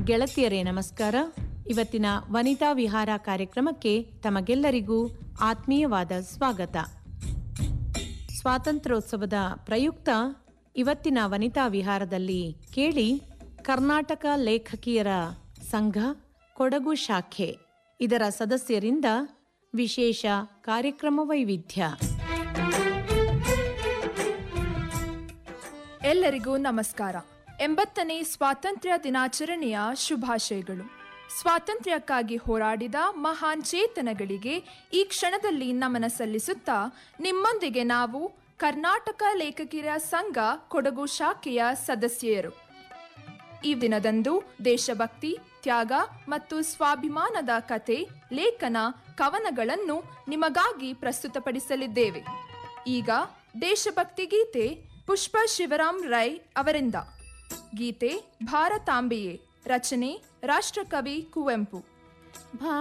ಗೆಳತಿಯರೇ ನಮಸ್ಕಾರ ಇವತ್ತಿನ ವನಿತಾ ವಿಹಾರ ಕಾರ್ಯಕ್ರಮಕ್ಕೆ ತಮಗೆಲ್ಲರಿಗೂ ಆತ್ಮೀಯವಾದ ಸ್ವಾಗತ ಸ್ವಾತಂತ್ರ್ಯೋತ್ಸವದ ಪ್ರಯುಕ್ತ ಇವತ್ತಿನ ವನಿತಾ ವಿಹಾರದಲ್ಲಿ ಕೇಳಿ ಕರ್ನಾಟಕ ಲೇಖಕಿಯರ ಸಂಘ ಕೊಡಗು ಶಾಖೆ ಇದರ ಸದಸ್ಯರಿಂದ ವಿಶೇಷ ಕಾರ್ಯಕ್ರಮ ವೈವಿಧ್ಯ ಎಲ್ಲರಿಗೂ ನಮಸ್ಕಾರ ಎಂಬತ್ತನೇ ಸ್ವಾತಂತ್ರ್ಯ ದಿನಾಚರಣೆಯ ಶುಭಾಶಯಗಳು ಸ್ವಾತಂತ್ರ್ಯಕ್ಕಾಗಿ ಹೋರಾಡಿದ ಮಹಾನ್ ಚೇತನಗಳಿಗೆ ಈ ಕ್ಷಣದಲ್ಲಿ ನಮನ ಸಲ್ಲಿಸುತ್ತಾ ನಿಮ್ಮೊಂದಿಗೆ ನಾವು ಕರ್ನಾಟಕ ಲೇಖಕಿಯರ ಸಂಘ ಕೊಡಗು ಶಾಖೆಯ ಸದಸ್ಯರು ಈ ದಿನದಂದು ದೇಶಭಕ್ತಿ ತ್ಯಾಗ ಮತ್ತು ಸ್ವಾಭಿಮಾನದ ಕತೆ ಲೇಖನ ಕವನಗಳನ್ನು ನಿಮಗಾಗಿ ಪ್ರಸ್ತುತಪಡಿಸಲಿದ್ದೇವೆ ಈಗ ದೇಶಭಕ್ತಿ ಗೀತೆ ಪುಷ್ಪ ಶಿವರಾಮ್ ರೈ ಅವರಿಂದ ಗೀತೆ ಭಾರತಾಂಬೆಯೇ ರಚನೆ ರಾಷ್ಟ್ರಕವಿ ಕುವೆಂಪು